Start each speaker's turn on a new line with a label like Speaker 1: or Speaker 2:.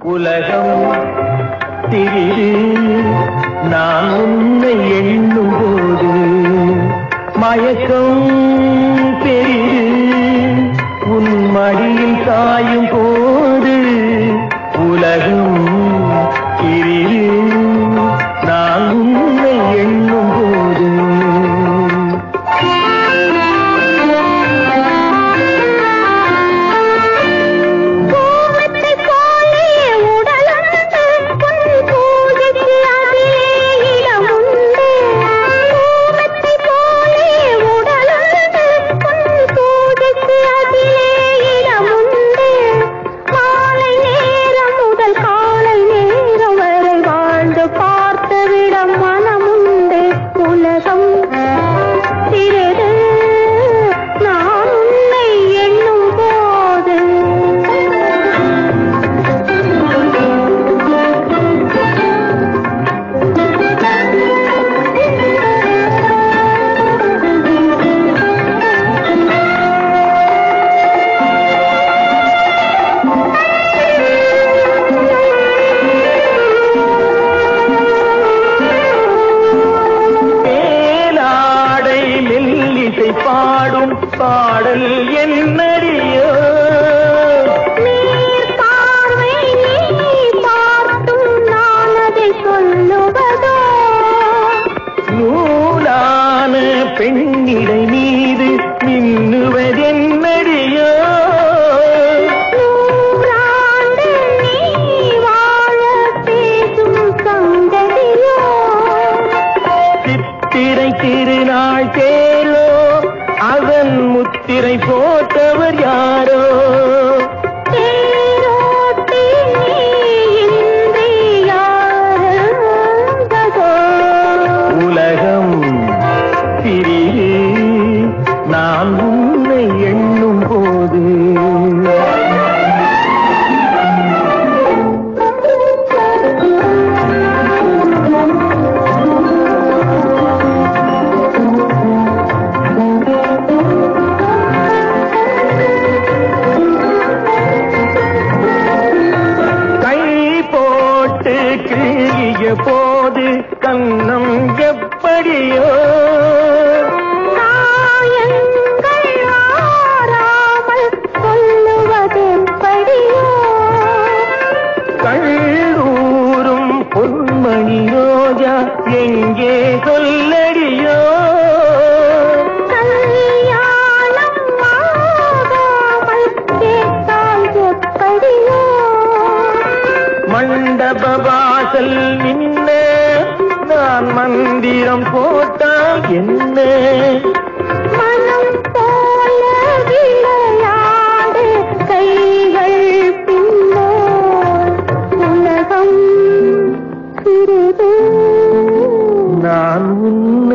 Speaker 1: உலகம் திரிது நான் உன்னை எண்ணும் போது மயக்கம் பெரிது உன் மடியில் சாயும் போது உலகம் திரிது நான் உன்னை எண்ணும் போது
Speaker 2: பூமத்தை போலே உடலுண்டு பொன் பூஜைக்கு அதிலே இடமுண்டு பூமத்தை போலே உடலுண்டு பொன் பூஜைக்கு அதிலே இடமுண்டு மாலை நேரம் முதல் காலை நேரம் வரை வாழ்ந்து பார்த்தவிடம் மனமுண்டு உலகம் சிறிது நான் உன்னை எண்ணும் போது
Speaker 1: மேலாடை மெல்லிசை பாடும் பாடல் என்னடியோ
Speaker 2: நீர் பார்வை நீ பார்த்தும் நான் அதை சொல்லுவதோ
Speaker 1: நூலான பெண்ணிடை மீது மின்னுவதென்னடியோ
Speaker 2: நூறாண்டு நீ வாழ பேசும் சங்கதியோ
Speaker 1: சித்திரை திருநாள் தேரோ அவன் முத்திரை போட்டவர் யாரோ
Speaker 2: தேரோட்டி நீ இன்றி யாருந்ததோ
Speaker 1: உலகம் சிறிது நான் உன்னை எண்ணும் போது கை போட்டு கிழிய போது கண்ணம் எப்படியோ
Speaker 2: காயங்கள் ஆறாமல் சொல்லுவதெப்படியோ
Speaker 1: கள்ளூரும் பொன்மணி ரோஜா எங்கே சொல்லடியோ
Speaker 2: கல்யாணம் ஆகாமல் கேட்டால் எப்படியோ
Speaker 1: மண்டப வாசல் நின்ன நான் மந்திரம் போட்டால் என்ன
Speaker 2: மனம் போல விளையாடு கைகள் பின்னோர் உலகம் சிறிது
Speaker 1: நான் உன்னை